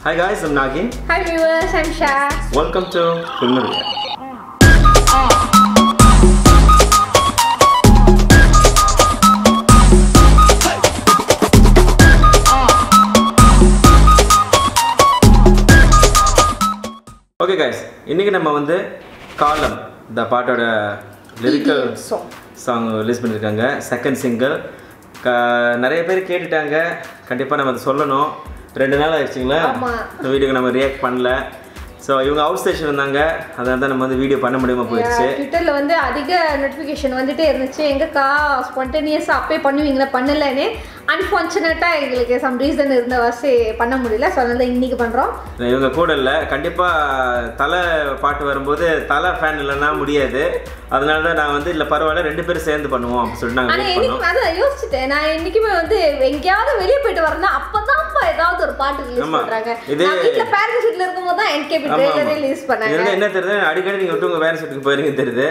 Hi guys, I'm Nagin. Hi viewers, I'm Shah. Welcome to Filmaria. Okay guys இன்னைக்கு நம்ம வந்து காலம் இந்த பாட்டோட lyrical EDM song. Song release பண்ணியிருக்காங்க செகண்ட் சிங்கிள் க நிறைய பேர் கேட்டுட்டாங்க கண்டிப்பாக நம்ம அதை சொல்லணும் ரெண்டு நாள் ஆயிடுச்சுங்களா ஆமா. இந்த வீடியோக்கு நம்ம ரியாக்ட் பண்ணல ஸோ இவங்க அவுட் ஸ்டேஷன் இருந்தாங்க அதனால தான் நம்ம வந்து வீடியோ பண்ண முடியாமல் போயிடுச்சு ட்விட்டர்ல வந்து அதிக நோட்டிஃபிகேஷன் வந்துட்டே இருந்துச்சு எங்கக்கா ஸ்பான்டேனியஸாக அப்பே பண்ணுவீங்களா பண்ணலன்னு அன்ஃபார்ச்சுனேட்டாக எங்களுக்கு சம் ரீசன் இருந்த வாசி பண்ண முடியல ஸோ அதனால தான் இன்னைக்கு பண்ணுறோம் இவங்க கூட இல்லை கண்டிப்பாக தலை பாட்டு வரும்போது தலை ஃபேன் இல்லைன்னா முடியாது அதனால தான் நான் வந்து இல்லை பரவாயில்ல ரெண்டு பேரும் சேர்ந்து பண்ணுவோம் அப்படின்னு சொல்லிட்டு நாங்கள் ஆனால் வெயிட் பண்ணோம் என்னைக்கு அதான் யோசிச்சுட்டேன் நான் என்னைக்குமே வந்து எங்கேயாவது வெளியே போயிட்டு வரேன்னா அப்போதான்ப்பா ஏதாவது ஒரு பாட்டு ரிலீஸ் ஆமா. பண்றாங்க இது- நான் வீட்டில் பேரண்ட்ஸ் வீட்டில் இருக்கும்போது தான் என்கேபி ஆமா, ட்ரெயிலரே ஆமா. ரிலீஸ் பண்ணாங்க இதுல என்ன தெரியுது அடிக்கடி நீங்கள் விட்டு உங்கள் வேறு செட்டுக்கு போயிருங்க தெரியுது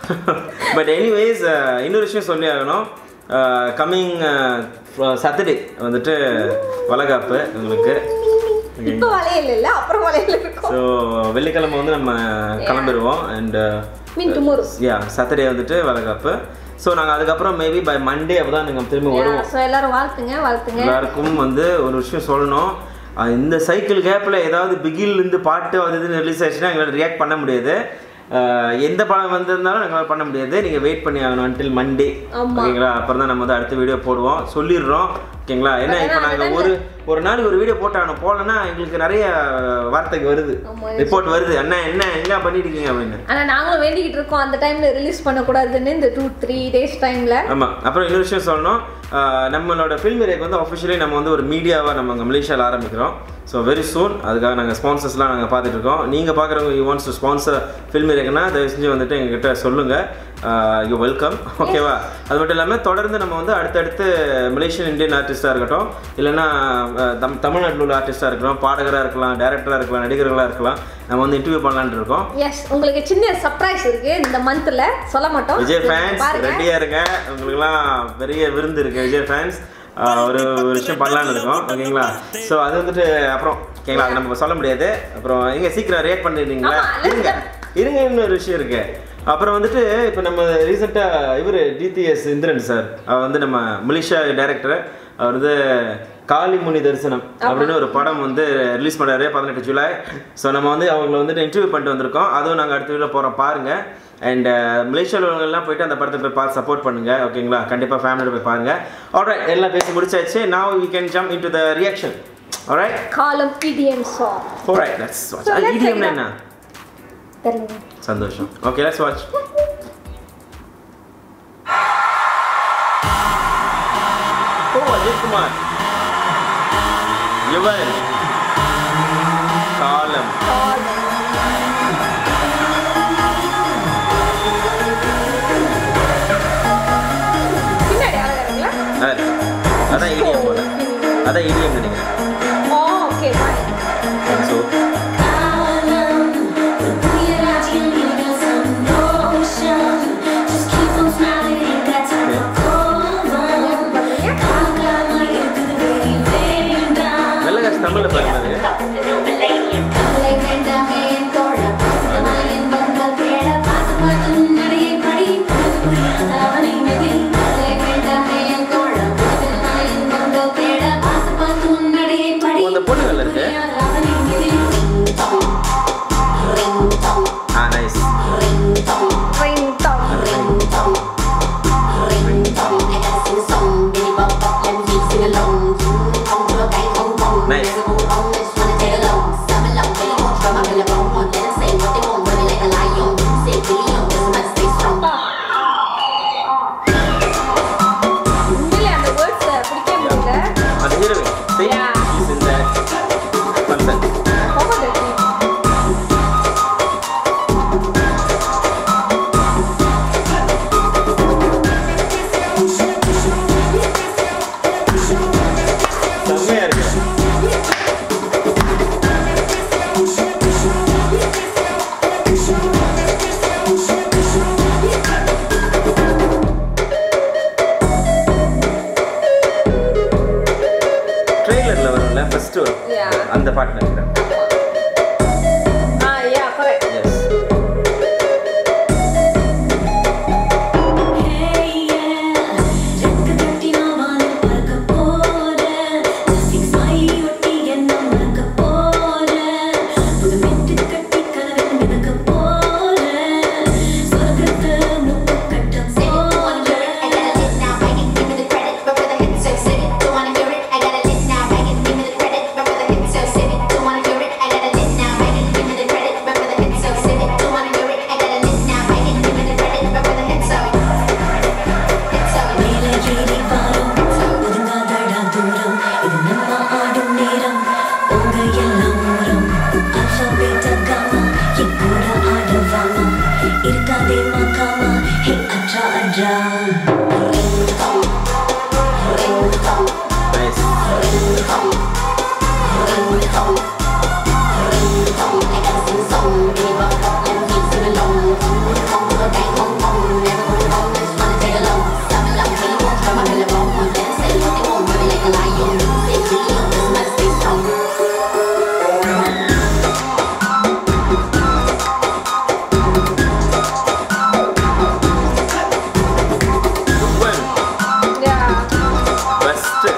பட் எனிவேஸ் இன்னொரு விஷயம் சொல்லி ஆகணும் கம்மிங் சாட்டர்டே வந்துட்டு வளகாப்பு உங்களுக்கு இப்போ வளையல் இல்லை அப்புறம் வளையல் இருக்கும் ஸோ வெள்ளிக்கிழமை வந்து நம்ம கிளம்பிடுவோம் அண்ட் மீன் டுமோரோ யா சாட்டர்டே வந்துட்டு வளகாப்பு ஸோ நாங்கள் அதுக்கப்புறம் மேபி பை மண்டே அப்போ தான் நீங்கள் திரும்பி வருவோம் ஸோ எல்லாரும் வாழ்த்துங்க வாழ்த்துங்க எல்லாருக்கும் வந்து ஒரு விஷயம் சொல்லணும் அஹ் இந்த சைக்கிள் கேப்பில் ஏதாவது பிகில் இருந்து பாட்டு அது இதுன்னு ரிலீஸ் ஆயிடுச்சுன்னா எங்களால் ரியாக்ட் பண்ண முடியாது அஹ் எந்த படம் வந்திருந்தாலும் எங்களால் பண்ண முடியாது நீங்கள் வெயிட் பண்ணி ஆகணும் until மண்டே ஆமா. ஓகேங்களா அப்புறம் தான் நம்ம வந்து அடுத்த வீடியோ போடுவோம் சொல்லிடுறோம் ஓகேங்களா ஏன்னா இப்போ நாங்கள் ஒரு ஒரு நாளைக்கு ஒரு வீடியோ போட்டாகணும் போகலன்னா எங்களுக்கு நிறைய வார்த்தைக்கு வருது ஆமா. ரிப்போர்ட் வருது அண்ணா என்ன என்ன பண்ணிட்டு இருக்கீங்க அப்படின்னு ஆனா நாங்களும் வேண்டிக்கிட்டு இருக்கோம் அந்த டைம்ல ரிலீஸ் பண்ணக்கூடாதுன்னு இந்த டூ த்ரீ டேஸ் டைம்ல ஆமாம் அப்புறம் இன்னொரு விஷயம் சொல்லணும் ஆஹ் நம்மளோட ஃபில்ம் ரேக் வந்து அஃபிஷியலி நம்ம வந்து ஒரு மீடியாவாக நம்ம அங்கே மலேசியாவில் ஆரம்பிக்கிறோம் ஸோ வெரி சூன் அதுக்காக நாங்கள் ஸ்பான்சர்ஸ்லாம் நாங்கள் பார்த்துட்டு இருக்கோம் நீங்கள் பார்க்குறவங்க you wants to sponsor film ரேக்னா தயவு செஞ்சு வந்துட்டு எங்ககிட்ட சொல்லுங்கள் யூ வெல்கம் ஓகேவா அது மட்டும் இல்லாமல் தொடர்ந்து நம்ம வந்து அடுத்தடுத்து மலேசியன் இந்தியன் ஆர்டிஸ்ட்டாக இருக்கட்டும் இல்லைன்னா ஆஹ் தம் தமிழ்நாட்டில் உள்ள ஆர்டிஸ்ட்டாக இருக்கட்டும் பாடகராக இருக்கலாம் டேரக்டராக இருக்கலாம் நடிகர்களாக இருக்கலாம் நம்ம வந்து இன்டர்வியூ பண்ணலான்ட்டு இருக்கோம் எஸ் உங்களுக்கு சின்ன சர்ப்ரைஸ் இருக்கு இந்த மந்த்ல சொல்ல மாட்டோம் விஜய் ஃபேன்ஸ் பாருங்க ரெடியா இருங்க உங்களுக்குலாம் பெரிய விருந்து இருக்கு விஜய் ஃபேன்ஸ் ஒரு ஒரு விஷயம் பண்ணலான்னு இருக்கோம் ஓகேங்களா ஸோ அது வந்துட்டு அப்புறம் ஓகேங்களா அது நம்ம சொல்ல முடியாது அப்புறம் எங்க சீக்கிரம் ரியாக்ட் பண்ணிடுறீங்களா ஆமா, let's இருங்க இருங்க இன்னொரு விஷயம் இருக்கு அப்புறம் வந்துட்டு இப்போ நம்ம ரீசெண்டாக இவர் டிடிஎஸ் இந்திரன் சார் அவர் வந்து நம்ம மலேசியா டைரக்டர் அவர் வந்து காளிமுனி தரிசனம் அப்படின்னு ஒரு படம் வந்து ரிலீஸ் பண்ணாரு பதினெட்டு ஜூலை ஸோ நம்ம வந்து அவங்கள வந்துட்டு இன்டர்வியூ பண்ணிட்டு வந்திருக்கோம் அதுவும் நாங்கள் அடுத்த வீடியோ போகிறோம் பாருங்க அண்ட் மலேசியாவில் எல்லாம் போயிட்டு அந்த படத்தை போய் பார்த்து சப்போர்ட் பண்ணுங்க ஓகேங்களா கண்டிப்பாக ஃபேமிலியோட போய் பாருங்க ஆல்ரைட் எல்லாம் பேசி முடிச்சாச்சு now we can jump into the reaction alright காலம் EDM song alright let's watch So அது let's EDM check it என்ன தெரியல சந்தோஷம் ஓகே let's watch ஓ அஜித் குமார் யுவன் காலம் பின்னாடி அழகா அதான் அதான் EDM போல அதான் EDM நினைக்கிறேன் ஓ ஓகே பாய் ஸோ வெள்ளகாசு தமிழில் பாருங்க அந்த பொண்ணு வேலை இருக்கு ஆ நைஸ் ரிங் டாங் Nice. உண்மையிலே அந்த வேர்ட்ஸ் பிடிக்கவே முடியல அந்த heroine see Yeah. she's in that function ரொம்ப dirty. செம்மையா இருக்கு பாட்டு நினைக்கிறேன் ஆ யா கரெக்ட் எஸ் இருக்காதே மக்காமா ஹே அட்ரா அட்ரா நைஸ் சூப்பர் யா பெஸ்ட்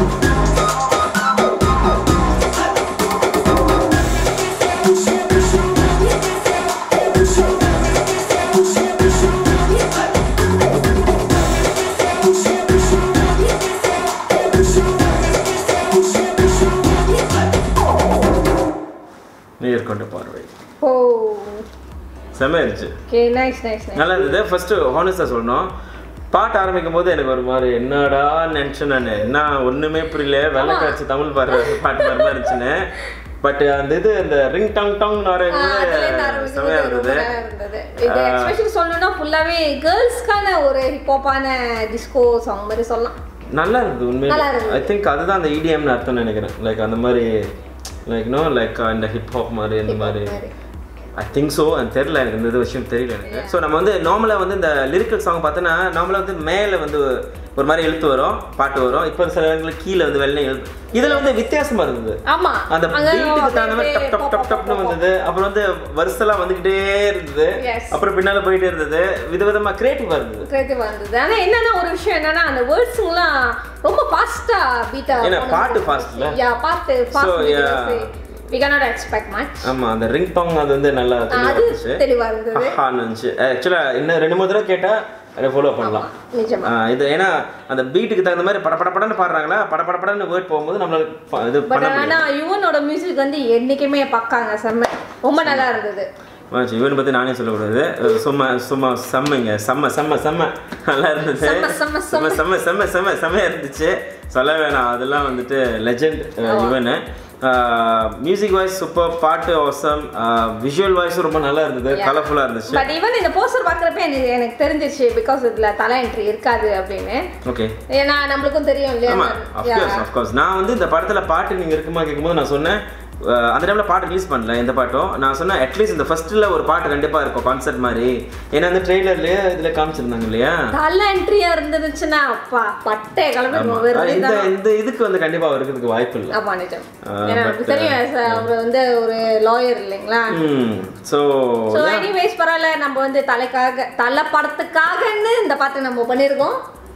நீர் கொண்ட பார்வை ஓ செம்மையாயிருச்சு ஓகே நைஸ் நைஸ் நைஸ் நல்லா இருந்தது ஃபர்ஸ்ட் ஹானஸ்டாக சொல்லணும் பாட்டு ஆரம்பிக்கும் போது எனக்கு ஒரு மாதிரி என்னடா நினச்சேன் நான் என்ன ஒன்றுமே புரியல வெள்ளை காய்ச்சி தமிழ் பாடுற பாட்டு மாதிரி தான் இருந்துச்சுன்னு பட் அந்த இது அந்த ரிங் டங் டங் ஆரம்பிக்கும்போது செம்மையாக இருந்தது இது எஸ்பெஷலி சொல்லணும்னா ஃபுல்லாவே கேர்ள்ஸ்க்கான ஒரு ஹிப்ஹாப்பான டிஸ்கோ சாங் மாதிரி சொல்லலாம் நல்லா இருந்தது நல்லா உண்மையிலே இருந்தது. ஐ திங்க் அதுதான் அந்த இடிஎம்னு அர்த்தம் நினைக்கிறேன் லைக் அந்த மாதிரி லைக் நோ லைக் இந்த ஹிப்ஹாப் மாதிரி இந்த மாதிரி ஐ திங்க் ஸோ அது தெரியல எனக்கு இந்த இது விஷயம் தெரியல எனக்கு ஸோ நம்ம வந்து நார்மலாக வந்து இந்த லிரிக்கல் சாங் பார்த்தோன்னா நார்மலாக வந்து மேலே வந்து ஒரு மாதிரி எழுத்து வரும் பாட்டு வரும் இப்போ சில இடங்களுக்கு கீழே வந்து வெள்ளை எழுத்து இதில் வந்து வித்தியாசமா இருந்தது ஆமா அந்த அங்க பீட்டுக்கு தகுந்த மாதிரி டப் டப் டப் டப்னு வந்தது அப்புறம் வந்து வருஷம்லாம் வந்துக்கிட்டே இருந்தது Yes. அப்புறம் பின்னால போயிட்டே இருந்தது விதவிதமா கிரியேட்டிவா இருந்தது கிரியேட்டிவ் வந்தது ஆனா என்னன்னா ஒரு விஷயம் என்னன்னா அந்த வேர்ட்ஸுங்கலாம் ரொம்ப ஃபாஸ்டா பீட்டா ஏன்னா பாட்டு fast இல்ல? யா பாட்டு So, fast yeah. we cannot expect much ஆமா அந்த ரிங் டாங் அது வந்து நல்லா தெளிவா அது இருந்துச்சு தெளிவா இருந்தது ஆஹான்னு இருந்துச்சு ஆக்சுவலா இன்னும் ரெண்டு மூணு தடவை கேட்டா அதை ஃபாலோ பண்ணலாம் நிஜமா ஆ, இது ஏன்னா அந்த பீட்டுக்கு தகுந்த மாதிரி பட பட படன்னு பாடுறாங்களா பட பட படன்னு வேர்ட் போகும்போது நம்மளால ப- இது பட் பண்ண ஆனா முடியும் யுவனோட மியூசிக் வந்து என்னைக்குமே பக்காங்க செம்ம ரொம்ப நல்லா இருந்தது ஆச்சு, இவனை பத்தி நானே சொல்லக்கூடாது அஹ் சும்மா சும்மா செம்மைங்க செம்ம செம்ம செம்ம நல்லா இருந்துச்சு செம்ம, செம்ம, செம்ம செம்ம செம்ம செம்ம செம்மையா இருந்துச்சு சொல்ல வேணாம் அதெல்லாம் வந்துட்டு லெஜெண்ட் இவனு மியூசிக் வாய்ஸ் சூப்பர் பாட்டு அவசம் விஷுவல் வாய்ஸும் ரொம்ப நல்லா இருந்தது கலர்ஃபுல்லாக இருந்துச்சு பட் ஈவன் இந்த போஸ்டர் பார்க்குறப்ப எனக்கு எனக்கு தெரிஞ்சிச்சு பிகாஸ் இதுல தலை என்ட்ரி இருக்காது அப்படின்னு ஓகே ஏன்னா நம்மளுக்கும் தெரியும் இல்லையா ஆமா அஃப்கோர்ஸ் அஃப்கோர்ஸ் நான் வந்து இந்த படத்துல பாட்டு நீங்க இருக்குமா கேட்கும்போது நான் சொன்னேன் அஹ் அந்த டைம்ல பாட்டு ரிலீஸ் பண்ணல எந்த பாட்டும் நான் சொன்னேன் அட்லீஸ்ட் இந்த ஃபர்ஸ்ட்ல ஒரு பாட்டு கண்டிப்பா இருக்கும் கான்செர்ட் மாதிரி ஏன்னா அந்த ட்ரெய்லர்லயே இதுல காமிச்சிருந்தாங்க இல்லையா தலை என்ட்ரியா இருந்துச்சுன்னா அப்பா பட்டே கிளம்பி ஆமா. வெறும் இந்த இந்த இதுக்கு வந்து கண்டிப்பா இருக்கிறதுக்கு வாய்ப்பு இல்லை ஆமா நிஜம் ஆ, ஏன்னா but, நமக்கு தெரியும் as a- அவர் வந்து ஒரு லாயர் இல்லைங்களா ம் ஸோ ஸோ எனிவேஸ் பரவாயில்ல நம்ம வந்து தலைக்காக தலை படத்துக்காகன்னு இந்த பாட்டு நம்ம பண்ணியிருக்கோம்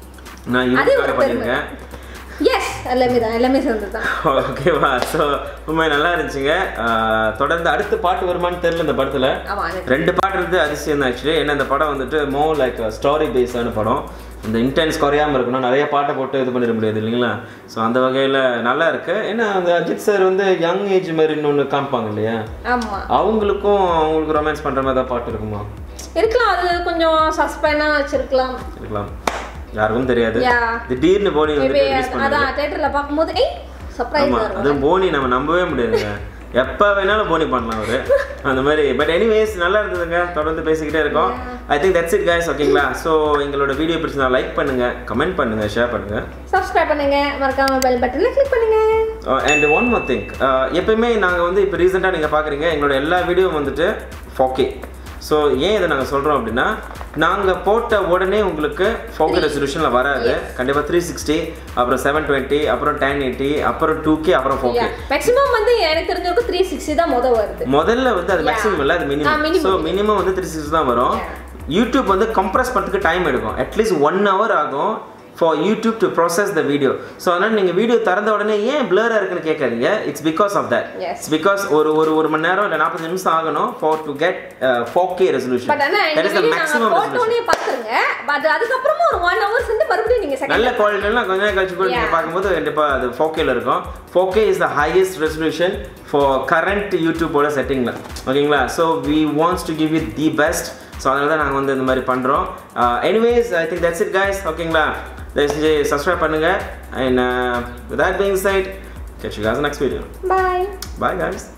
நான் அது இதுக்காக ஒரு பெருமை பண்ணியிருக்கேன் எஸ் எல்லாமே தான் எல்லாமே சேர்ந்து தான் ஓகேவா ஸோ உண்மை நல்லா இருந்துச்சுங்க அஹ் தொடர்ந்து அடுத்த பாட்டு வருமான்னு தெரியல இந்த படத்துல ஆமா நிஜம். ரெண்டு பாட்டு இருந்து அதிசயம் தான் ஆக்சுவலி ஏன்னா இந்த படம் வந்துட்டு மோ லைக் ஸ்டோரி பேஸான படம் இந்த இன்டென்ஸ் குறையாம இருக்கணும் நிறைய பாட்டை போட்டு இது பண்ணிட முடியாது இல்லைங்களா ஸோ அந்த வகையில் நல்லா இருக்கு ஏன்னா அந்த அஜித் சார் வந்து யங் ஏஜ் மாதிரி இன்னொன்று காமிப்பாங்க இல்லையா ஆமா அவங்களுக்கும் அவங்களுக்கு ரொமான்ஸ் பண்ணுற மாதிரி தான் பாட்டு இருக்குமா இருக்கலாம் அது கொஞ்சம் சஸ்பெண்டா வச்சிருக்கலாம் இருக்கலாம் யாருக்கும் தெரியாது Yeah. திடீர்னு போனி மேபி வந்துட்டு ரிலீஸ் பண்ணாரு அதான் தியேட்டர்ல பார்க்கும்போது ஏய் சர்ப்ரைஸ் ஆமா வரும் அதுவும் போனி நம்ம நம்பவே முடியாதுங்க எப்போ வேணாலும் போனி பண்ணலாம் அவரு அந்த மாதிரி பட் எனிவேஸ் நல்லா இருந்ததுங்க தொடர்ந்து பேசிக்கிட்டே இருக்கோம் I think that's it guys ஓகேங்களா ஸோ எங்களோட வீடியோ பிடிச்சிருந்தா லைக் பண்ணுங்க கமெண்ட் பண்ணுங்க ஷேர் பண்ணுங்க சப்ஸ்கிரைப் பண்ணுங்க மறக்காம பெல் பட்டனை கிளிக் பண்ணுங்க அண்ட் ஒன் மோர் திங்க் எப்பயுமே நாங்கள் வந்து இப்போ ரீசெண்டாக நீங்கள் பார்க்குறீங்க எங்களோட எல்லா வீடியோவும் வந்துட்டு ஃபோக்கே ஸோ ஏன் இதை நாங்கள் சொல்கிறோம் அப்படின்னா நாங்கள் போட்ட உடனே உங்களுக்கு ஃபோக்கே ரெசல்யூஷனில் வராது கண்டிப்பாக த்ரீ சிக்ஸ்டி அப்புறம் செவன் டுவெண்ட்டி அப்புறம் டென் எயிட்டி அப்புறம் டூ கே அப்புறம் ஃபோர் கே மேக்ஸிமம் வந்து எனக்கு தெரிஞ்ச வரைக்கும் த்ரீ சிக்ஸ்டி தான் முத வருது முதல்ல வந்து அது மேக்ஸிமம் இல்லை அது ஆ, மினிமம் minimum. ஸோ மினிமம் வந்து த்ரீ சிக்ஸ் தான் வரும் யூடியூப் வந்து கம்ப்ரஸ் பண்ணுறதுக்கு டைம் எடுக்கும் அட்லீஸ்ட் ஒன் ஹவர் ஆகும் for YouTube to process the video so அதனால் நீங்கள் வீடியோ திறந்த உடனே ஏன் பிளராக இருக்குன்னு கேட்காதீங்க it's because of that Yes. It's because ஒரு ஒரு ஒரு மணி நேரம் இல்லை நாற்பது நிமிஷம் ஆகணும் for to get four K resolution but ஆனா இந்த தட் இஸ் த வீடியோ நாங்க மேக்ஸிமம் ரெசல்யூஷன் போட்டோனே பாத்துருங்க பட் அதுக்கப்புறமா ஒரு ஒன் ஹவர்ஸ் வந்து மறுபடியும் நீங்க நல்ல செகண்ட் குவாலிட்டிலாம் கொஞ்ச நேரம் கழிச்சு கூட நீங்கள் Yeah. பார்க்கும்போது கண்டிப்பாக அது ஃபோக்கேல இருக்கும் four K is the highest resolution for current யூடியூபோட செட்டிங்கில் ஓகேங்களா so we wants to give you the best so அதனால தான் நாங்கள் வந்து இந்த மாதிரி பண்ணுறோம் anyways I think that's it guys ஓகேங்களா தயவு செஞ்சு சப்ஸ்கிரைப் பண்ணுங்கள் and with that being said catch you guys next video bye bye guys